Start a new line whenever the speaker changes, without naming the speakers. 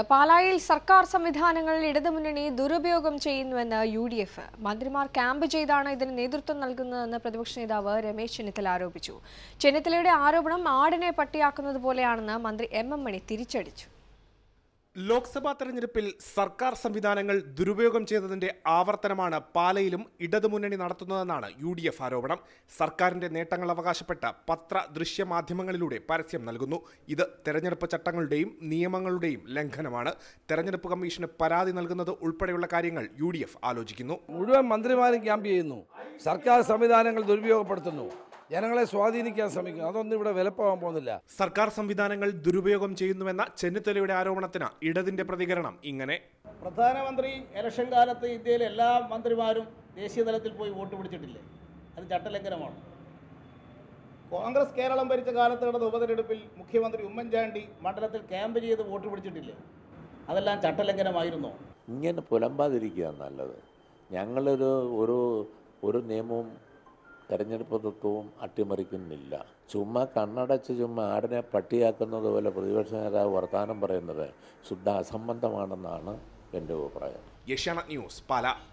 പാലായിൽ സർക്കാർ സംവിധാനങ്ങൾ ഇടതുമുന്നണി ദുരുപയോഗം ചെയ്യുന്നുവെന്ന് യു ഡി എഫ് മന്ത്രിമാർ ക്യാമ്പ് ചെയ്താണ് ഇതിന് നേതൃത്വം നൽകുന്നതെന്ന് പ്രതിപക്ഷ നേതാവ് രമേശ് ചെന്നിത്തല ആരോപിച്ചു ചെന്നിത്തലയുടെ ആരോപണം ആടിനെ പട്ടിയാക്കുന്നത് പോലെയാണെന്ന് മന്ത്രി എം എം മണി തിരിച്ചടിച്ചു
ലോക്സഭാ തെരഞ്ഞെടുപ്പിൽ സർക്കാർ സംവിധാനങ്ങൾ ദുരുപയോഗം ചെയ്തതിന്റെ ആവർത്തനമാണ് പാലയിലും ഇടതുമുന്നണി നടത്തുന്നതെന്നാണ് യു ഡി എഫ് ആരോപണം സർക്കാരിന്റെ നേട്ടങ്ങൾ അവകാശപ്പെട്ട പത്ര ദൃശ്യ മാധ്യമങ്ങളിലൂടെ പരസ്യം നൽകുന്നു ഇത് തെരഞ്ഞെടുപ്പ് ചട്ടങ്ങളുടെയും നിയമങ്ങളുടെയും ലംഘനമാണ് തെരഞ്ഞെടുപ്പ് കമ്മീഷന് പരാതി നൽകുന്നത് ഉൾപ്പെടെയുള്ള കാര്യങ്ങൾ യു ഡി എഫ് ആലോചിക്കുന്നു
മുഴുവൻ മന്ത്രിമാരും ക്യാമ്പ് ചെയ്യുന്നു സർക്കാർ സംവിധാനങ്ങൾ ദുരുപയോഗപ്പെടുത്തുന്നു ജനങ്ങളെ സ്വാധീനിക്കാൻ ശ്രമിക്കുന്നു അതൊന്നും ഇവിടെ വിലപ്പോകാൻ പോകുന്നില്ല
സർക്കാർ സംവിധാനങ്ങൾ ദുരുപയോഗം ചെയ്യുന്നുവെന്ന ചെന്നിത്തലയുടെ ആരോപണത്തിന് ഇടതിന്റെ പ്രതികരണം ഇങ്ങനെ
പ്രധാനമന്ത്രി ഇലക്ഷൻ കാലത്ത് ഇന്ത്യയിലെ എല്ലാ മന്ത്രിമാരും ദേശീയ തലത്തിൽ പോയി വോട്ട് പിടിച്ചിട്ടില്ലേ അത് ചട്ടലംഘനമാണ് കോൺഗ്രസ് കേരളം ഭരിച്ച കാലത്ത് നടന്ന ഉപതെരഞ്ഞെടുപ്പിൽ മുഖ്യമന്ത്രി ഉമ്മൻചാണ്ടി മണ്ഡലത്തിൽ ക്യാമ്പ് ചെയ്ത് വോട്ട് പിടിച്ചിട്ടില്ലേ അതെല്ലാം ചട്ടലംഘനമായിരുന്നോ
ഇങ്ങനെ പുലമ്പാതിരിക്കുക നല്ലത് ഞങ്ങളൊരു ഒരു ഒരു നിയമവും തെരഞ്ഞെടുപ്പ് തത്വവും അട്ടിമറിക്കുന്നില്ല ചുമ്മാ കണ്ണടച്ച് ചുമ്മാ ആടിനെ പട്ടിയാക്കുന്നത് പോലെ പ്രതിപക്ഷ നേതാവ് വർത്തമാനം പറയുന്നത് ശുദ്ധ അസംബന്ധമാണെന്നാണ് എൻ്റെ അഭിപ്രായം
ഏഷ്യാനെറ്റ് ന്യൂസ് പാല